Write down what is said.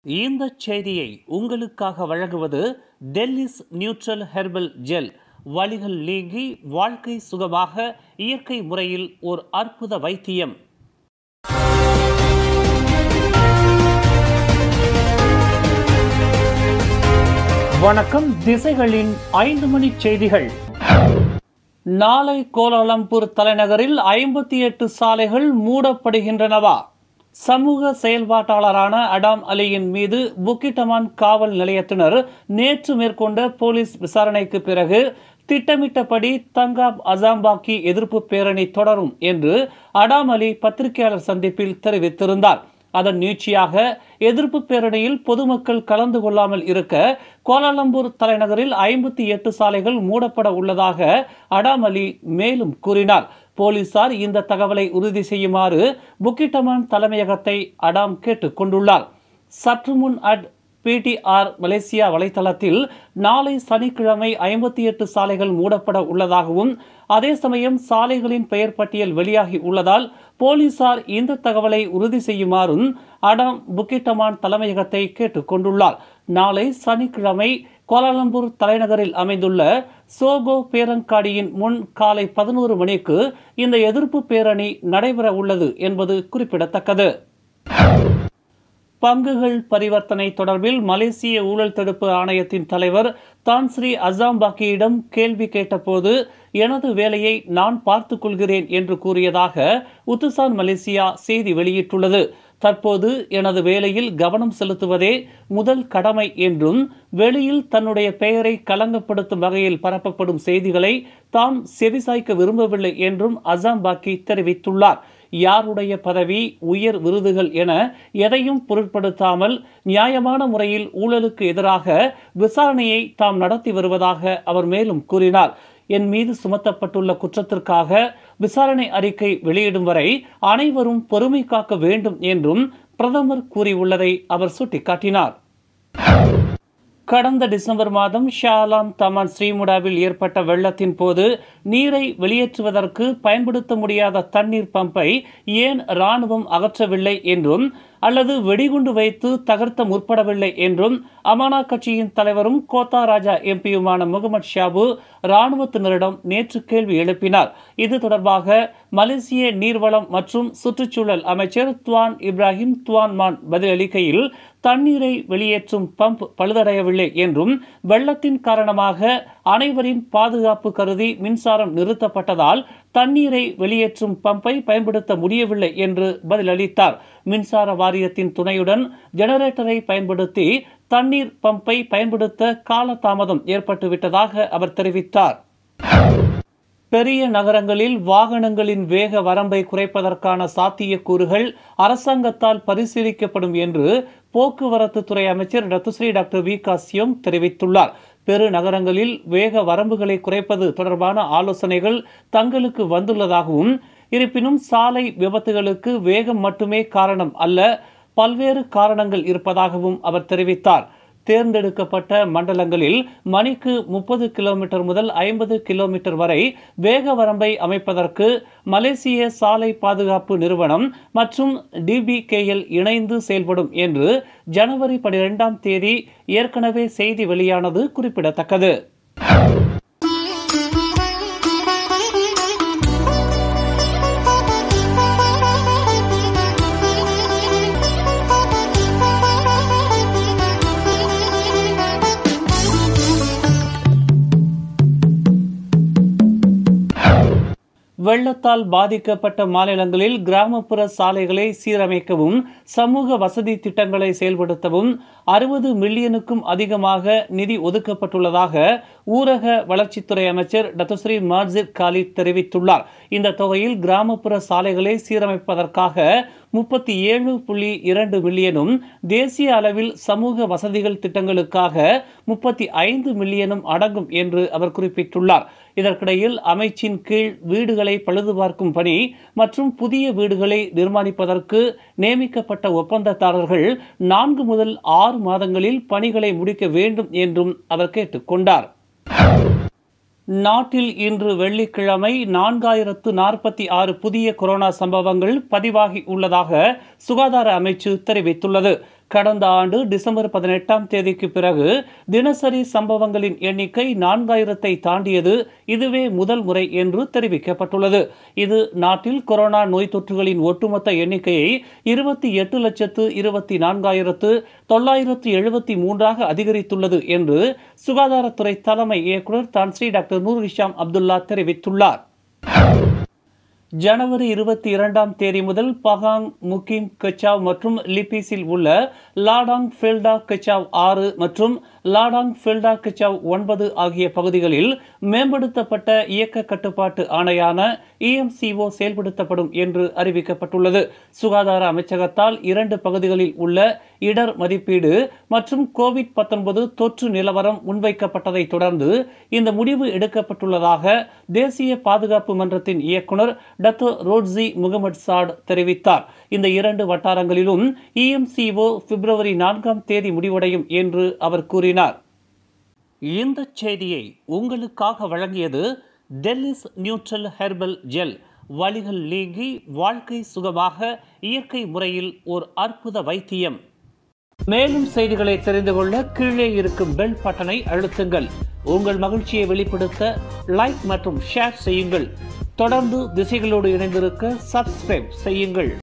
இந்த செய்தியை உங்களுக்காக வழங்குவது டெல்லிஸ் நியூட்ரல் ஹெர்பல் ஜெல் வலிகள் நீங்கி வாழ்க்கை சுகமாக இயற்கை முறையில் ஓர் அற்புத வைத்தியம் வணக்கம் திசைகளின் ஐந்து மணி செய்திகள் நாளை கோலாலம்பூர் தலைநகரில் ஐம்பத்தி எட்டு சாலைகள் மூடப்படுகின்றனவா சமூக செயல்பாட்டாளரான அடாம் அலியின் மீது புக்கிட்டமான் காவல் நிலையத்தினர் நேற்று மேற்கொண்ட போலீஸ் விசாரணைக்கு பிறகு திட்டமிட்டபடி தங்காப் அசாம்பாக்கி எதிர்ப்பு பேரணி தொடரும் என்று அடாம் அலி பத்திரிகையாளர் சந்திப்பில் தெரிவித்திருந்தார் அதன் நீட்சியாக எதிர்ப்பு பேரணியில் பொதுமக்கள் கலந்து கொள்ளாமல் இருக்க கோலாலம்பூர் தலைநகரில் ஐம்பத்தி எட்டு சாலைகள் மூடப்பட உள்ளதாக அடாம் அலி மேலும் கூறினார் போலீசார் இந்த தகவலை உறுதி செய்யுமாறு புக்கிட்டமான் தலைமையகத்தை அடாம் கேட்டுக் கொண்டுள்ளார் சற்று முன் அட் பிடிஆர் மலேசியா வலைத்தளத்தில் நாளை சனிக்கிழமை ஐம்பத்தி எட்டு சாலைகள் மூடப்பட உள்ளதாகவும் அதே சமயம் சாலைகளின் பெயர் பட்டியல் வெளியாகி உள்ளதால் போலீசார் இந்த தகவலை உறுதி செய்யுமாறும் அடாம் புக்கிட்டமான் தலைமையகத்தை கேட்டுக் கொண்டுள்ளார் நாளை சனிக்கிழமை கோலாலம்பூர் தலைநகரில் அமைந்துள்ள சோகோ பேரங்காடியின் முன் காலை பதினோரு மணிக்கு இந்த எதிர்ப்பு பேரணி நடைபெற உள்ளது என்பது குறிப்பிடத்தக்கது பங்குகள் பரிவர்த்தனை தொடர்பில் மலேசிய ஊழல் தடுப்பு ஆணையத்தின் தலைவர் தான்ஸ்ரீ அசாம்பாக்கியிடம் கேள்வி கேட்டபோது எனது வேலையை நான் பார்த்துக் கொள்கிறேன் என்று கூறியதாக உத்துசான் மலேசியா செய்தி வெளியிட்டுள்ளது தற்போது எனது வேலையில் கவனம் செலுத்துவதே முதல் கடமை என்றும் வெளியில் தன்னுடைய பெயரை கலங்கப்படுத்தும் வகையில் பரப்பப்படும் செய்திகளை தாம் செவிசாய்க்க விரும்பவில்லை என்றும் அசாம்பாக்கி தெரிவித்துள்ளார் யாருடைய பதவி உயர் விருதுகள் என எதையும் பொருட்படுத்தாமல் நியாயமான முறையில் ஊழலுக்கு எதிராக விசாரணையை தாம் நடத்தி வருவதாக அவர் மேலும் கூறினார் என் மீது சுமத்தப்பட்டுள்ள குற்றத்திற்காக விசாரணை அறிக்கை வெளியிடும் வரை அனைவரும் பொறுமை காக்க வேண்டும் என்றும் பிரதமர் கூறியுள்ளதை அவர் சுட்டிக்காட்டினார் கடந்த டிசம்பர் மாதம் ஷாலாம் தமான் ஸ்ரீமுடாவில் ஏற்பட்ட வெள்ளத்தின் போது நீரை வெளியேற்றுவதற்கு பயன்படுத்த முடியாத தண்ணீர் பம்பை ஏன் ராணுவம் அகற்றவில்லை என்றும் அல்லது வெடிகுண்டு வைத்து தகர்த்த முற்படவில்லை என்றும் அமானா கட்சியின் தலைவரும் கோத்தா ராஜா எம்பியுமான முகமது ஷாபு ராணுவத்தினரிடம் நேற்று கேள்வி எழுப்பினார் இது தொடர்பாக மலேசிய நீர்வளம் மற்றும் சுற்றுச்சூழல் அமைச்சர் துவான் இப்ராஹிம் துவான் மான் பதிலளிக்கையில் தண்ணீரை வெளியேற்றும் பம்ப் பழுதடையவில்லை என்றும் வெள்ளத்தின் காரணமாக அனைவரின் பாதுகாப்பு கருதி மின்சாரம் நிறுத்தப்பட்டதால் தண்ணீரை வெளியேற்றும் பம்பை பயன்படுத்த முடியவில்லை என்று பதிலளித்தார் மின்சார வாரியத்தின் துணையுடன் ஜெனரேட்டரை பயன்படுத்தி தண்ணீர் பம்பை பயன்படுத்த காலதாமதம் ஏற்பட்டுவிட்டதாக அவர் தெரிவித்தார் பெரிய நகரங்களில் வாகனங்களின் வேக வரம்பை குறைப்பதற்கான சாத்தியக்கூறுகள் அரசாங்கத்தால் பரிசீலிக்கப்படும் என்று போக்குவரத்து துறை அமைச்சர் ரத்துஸ்ரீ டாக்டர் வி காசியம் தெரிவித்துள்ளார் பெரு நகரங்களில் வேக வரம்புகளை குறைப்பது தொடர்பான ஆலோசனைகள் தங்களுக்கு வந்துள்ளதாகவும் இருப்பினும் சாலை விபத்துகளுக்கு வேகம் மட்டுமே காரணம் அல்ல பல்வேறு காரணங்கள் இருப்பதாகவும் அவர் தெரிவித்தார் தேர்ந்தெடுக்கப்பட்ட மண்டலங்களில் மணிக்கு முப்பது கிலோமீட்டர் முதல் ஐம்பது கிலோமீட்டர் வரை வேக வரம்பை அமைப்பதற்கு மலேசிய சாலை பாதுகாப்பு நிறுவனம் மற்றும் டிபிகேஎல் இணைந்து செயல்படும் என்று ஜனவரி பனிரெண்டாம் தேதி ஏற்கனவே செய்தி வெளியானது குறிப்பிடத்தக்கது வெள்ளத்தால் பாதிக்கப்பட்ட மாநிலங்களில் கிராமப்புற சாலைகளை சீரமைக்கவும் சமூக வசதி திட்டங்களை செயல்படுத்தவும் அறுபது மில்லியனுக்கும் அதிகமாக நிதி ஒதுக்கப்பட்டுள்ளதாக ஊரக வளர்ச்சித்துறை அமைச்சர் டத்துஸ்ரீ மார்ஜித் காலித் தெரிவித்துள்ளார் இந்த தொகையில் கிராமப்புற சாலைகளை சீரமைப்பதற்காக முப்பத்தி ஏழு புள்ளி இரண்டு மில்லியனும் தேசிய அளவில் சமூக வசதிகள் திட்டங்களுக்காக முப்பத்தி ஐந்து மில்லியனும் அடங்கும் என்று அவர் குறிப்பிட்டுள்ளார் இதற்கிடையில் அமைச்சின் கீழ் வீடுகளை பழுது பார்க்கும் பணி மற்றும் புதிய வீடுகளை நிர்மாணிப்பதற்கு நியமிக்கப்பட்ட ஒப்பந்ததாரர்கள் நான்கு முதல் ஆறு மாதங்களில் பணிகளை முடிக்க வேண்டும் என்றும் அவர் கேட்டுக்கொண்டார் நாட்டில் இன்று வெள்ளிக்கிழமை நான்காயிரத்து நாற்பத்தி ஆறு புதிய கொரோனா சம்பவங்கள் பதிவாகி உள்ளதாக சுகாதார அமைச்சு தெரிவித்துள்ளது கடந்த ஆண்டு டிசம்பர் பதினெட்டாம் தேதிக்கு பிறகு தினசரி சம்பவங்களின் எண்ணிக்கை நான்காயிரத்தை தாண்டியது இதுவே முதல் முறை என்று தெரிவிக்கப்பட்டுள்ளது இது நாட்டில் கொரோனா நோய் தொற்றுகளின் ஒட்டுமொத்த எண்ணிக்கையை இருபத்தி எட்டு லட்சத்து இருபத்தி நான்காயிரத்து தொள்ளாயிரத்து எழுபத்தி மூன்றாக அதிகரித்துள்ளது என்று சுகாதாரத்துறை தலைமை இயக்குநர் Tan Sri doctor Noor Hisham Abdullah தெரிவித்துள்ளார் ஜனவரி இருபத்தி இரண்டாம் தேதி முதல் பகாங் முகிம் கச்சாவ் மற்றும் லிபிஸில் உள்ள லாடாங் ஃபெல்டா கச்சாவ் ஆறு மற்றும் லாடாங் ஃபெல்டா கச்சாவ் ஒன்பது ஆகிய பகுதிகளில் மேம்படுத்தப்பட்ட இயக்க கட்டுப்பாட்டு ஆணையான இஎம்சிஓ செயல்படுத்தப்படும் என்று அறிவிக்கப்பட்டுள்ளது சுகாதார அமைச்சகத்தால் இரண்டு பகுதிகளில் உள்ள இடர் மதிப்பீடு மற்றும் கோவிட் பத்தொன்பது தொற்று நிலவரம் முன்வைக்கப்பட்டதை தொடர்ந்து இந்த முடிவு எடுக்கப்பட்டுள்ளதாக தேசிய பாதுகாப்பு மன்றத்தின் இயக்குனர் டத்தோ ரோட்ஸி முகமது சாட் தெரிவித்தார் இந்த இரண்டு வட்டாரங்களிலும் இஎம்சிஓ பிப்ரவரி நான்காம் தேதி முடிவடையும் என்று அவர் கூறினார் இந்த செய்தியை உங்களுக்காக வழங்கியது டெல்லிஸ் நியூட்ரல் ஹெர்பல் ஜெல் வலிகள் நீங்கி வாழ்க்கை சுகமாக இயற்கை முறையில் ஒரு அற்புத வைத்தியம் மேலும் செய்திகளை தெரிந்து கொள்ள கீழே இருக்கும் பெல் பட்டனை அழுத்துங்கள் உங்கள் மகிழ்ச்சியை வெளிப்படுத்த லைக் மற்றும் ஷேர் செய்யுங்கள் தொடர்ந்து திசைகளோடு இணைந்திருக்க சப்ஸ்கிரைப் செய்யுங்கள்